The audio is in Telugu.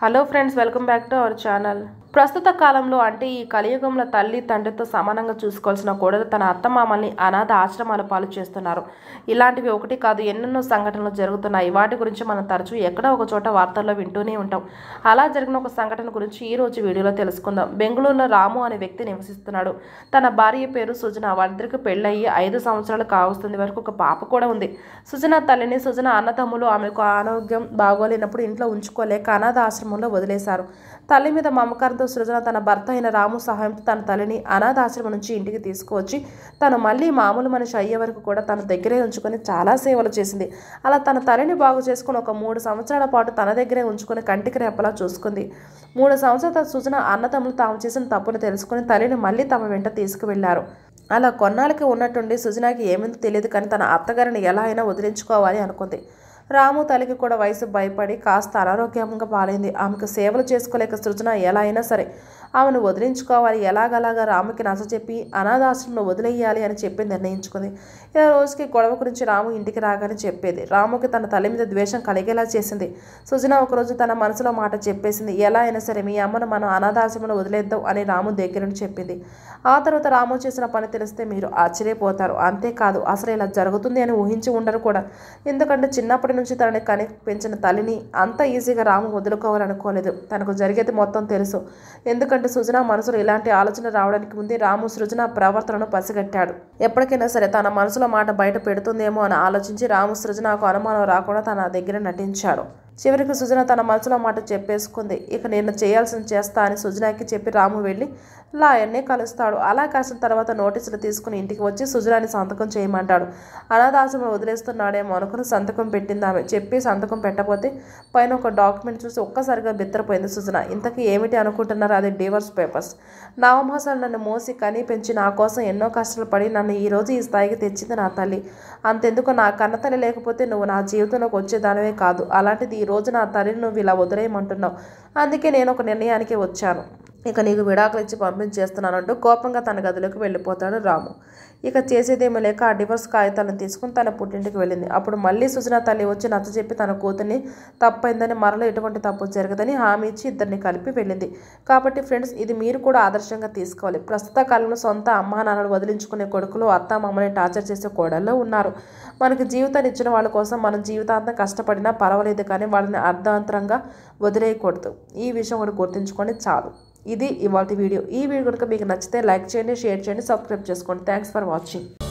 hello friends welcome back to our channel ప్రస్తుత కాలంలో అంటే ఈ కలియుగంలో తల్లి తండ్రితో సమానంగా చూసుకోవాల్సిన కోడలు తన అత్తమామల్ని అనాథ ఆశ్రమాల పాలు చేస్తున్నారు ఇలాంటివి ఒకటి కాదు ఎన్నెన్నో సంఘటనలు జరుగుతున్నాయి వాటి గురించి మనం తరచూ ఎక్కడో ఒక చోట వార్తల్లో వింటూనే ఉంటాం అలా జరిగిన ఒక సంఘటన గురించి ఈ రోజు వీడియోలో తెలుసుకుందాం బెంగళూరులో రాము అనే వ్యక్తి నివసిస్తున్నాడు తన భార్య పేరు సుజన వాళ్ళిద్దరికి పెళ్ళయి ఐదు సంవత్సరాలు కావస్తుంది వరకు ఒక పాప కూడా ఉంది సుజన తల్లిని సుజన అన్నదమ్ములు ఆమెకు ఆరోగ్యం బాగోలేనప్పుడు ఇంట్లో ఉంచుకోలేక అనాథ ఆశ్రమంలో వదిలేశారు తల్లి మీద మమకారంతో సృజన తన భర్త అయిన రాము సహాయంతో తన తల్లిని అనాథాశ్రమం నుంచి ఇంటికి తీసుకువచ్చి తను మళ్ళీ మామూలు మనిషి అయ్యే వరకు కూడా తన దగ్గరే ఉంచుకొని చాలా సేవలు చేసింది అలా తన తల్లిని బాగు చేసుకుని ఒక మూడు సంవత్సరాల పాటు తన దగ్గరే ఉంచుకొని కంటికి రెప్పలా చూసుకుంది మూడు సంవత్సరాల సుజన అన్నదమ్ములు తాము చేసిన తప్పును తెలుసుకుని తల్లిని మళ్ళీ తమ వెంట తీసుకువెళ్లారు అలా కొన్నాళ్ళకి ఉన్నట్టుండి సుజనాకి ఏమిందో తెలియదు కానీ తన అత్తగారిని ఎలా అయినా వదిలించుకోవాలి అనుకుంది రాము తల్లికి కూడా వయసు భయపడి కాస్త అనారోగ్యంగా పాలైంది ఆమెకు సేవలు చేసుకోలేక సృజన ఎలా అయినా సరే ఆమెను వదిలించుకోవాలి ఎలాగలాగా రాముకి నచ్చచెప్పి అనాథాశ్రమంలో వదిలేయాలి అని చెప్పి నిర్ణయించుకుంది ఇలా రోజుకి గొడవ గురించి రాము ఇంటికి రాగానే చెప్పేది రాముకి తన తల్లి మీద ద్వేషం కలిగేలా చేసింది సుజన ఒకరోజు తన మనసులో మాట చెప్పేసింది ఎలా అయినా సరే మీ అమ్మను మనం అనాథాశ్రమంలో వదిలేద్దాం అని రాము దగ్గర నుండి చెప్పింది ఆ తర్వాత రాము చేసిన పని తెలిస్తే మీరు ఆశ్చర్యపోతారు అంతేకాదు అసలు ఇలా జరుగుతుంది అని ఊహించి ఉండరు కూడా ఎందుకంటే చిన్నప్పటి నుంచి తనని కని పెంచిన తల్లిని అంత ఈజీగా రాము వదులుకోవాలనుకోలేదు తనకు జరిగేది మొత్తం తెలుసు ఎందుకంటే సుజన మనసులో ఇలాంటి ఆలోచన రావడానికి ముందే రాము సృజన ప్రవర్తనను పసిగట్టాడు ఎప్పటికైనా సరే తన మనసులో మాట బయట పెడుతుందేమో అని ఆలోచించి రాము సృజనకు అనుమానం రాకుండా తన దగ్గర నటించాడు చివరికి సుజన తన మనసులో మాట చెప్పేసుకుంది ఇక నేను చేయాల్సింది చేస్తా అని సుజనాకి చెప్పి రాము వెళ్ళి లాయర్ని కలుస్తాడు అలా కాసిన తర్వాత నోటీసులు తీసుకుని ఇంటికి వచ్చి సుజనాని సంతకం చేయమంటాడు అనాథాశ్రమం వదిలేస్తున్నాడేమో అనుకుని సంతకం పెట్టింది ఆమె చెప్పి సంతకం పెట్టకపోతే పైన ఒక డాక్యుమెంట్ చూసి ఒక్కసారిగా బిత్తరపోయింది సుజన ఇంతకీ ఏమిటి అనుకుంటున్నారు అది డివర్స్ పేపర్స్ నవమాసాలు నన్ను మోసి కని పెంచి నా కోసం ఎన్నో కష్టాలు పడి నన్ను ఈ రోజు ఈ స్థాయికి తెచ్చింది నా తల్లి అంతెందుకు నా కన్నతల్లి లేకపోతే నువ్వు నా జీవితంలోకి వచ్చేదానివే కాదు అలాంటిది ఈ రోజు నా తల్లిని నువ్వు ఇలా వదిలేయమంటున్నావు అందుకే నేను ఒక నిర్ణయానికి వచ్చాను ఇక నీకు విడాకులు ఇచ్చి పంపించేస్తున్నానంటూ కోపంగా తన గదిలోకి వెళ్ళిపోతాడు రాము ఇక చేసేదేమీ లేక ఆ డివర్స్ కాగితాలను తీసుకుని తన పుట్టింటికి వెళ్ళింది అప్పుడు మళ్ళీ సుజన తల్లి వచ్చి నచ్చజెప్పి తన కూతుర్ని తప్పైందని మరలో ఎటువంటి తప్పు జరగదని హామీ ఇచ్చి ఇద్దరిని కలిపి వెళ్ళింది కాబట్టి ఫ్రెండ్స్ ఇది మీరు కూడా ఆదర్శంగా తీసుకోవాలి ప్రస్తుత కాలంలో సొంత అమ్మా నాన్నలు వదిలించుకునే కొడుకులు అత్త మామని టార్చర్ చేసే కోడల్లో ఉన్నారు మనకి జీవితాన్ని ఇచ్చిన వాళ్ళ కోసం మనం జీవితాంతం కష్టపడినా పర్వాలేదు కానీ వాళ్ళని అర్ధాంతరంగా వదిలేయకూడదు ఈ విషయం కూడా గుర్తుంచుకొని చాలు ఇది ఇవాళ వీడియో ఈ వీడియో కనుక మీకు నచ్చితే లైక్ చేయండి షేర్ చేయండి సబ్స్క్రైబ్ చేసుకోండి థ్యాంక్స్ ఫర్ వాచింగ్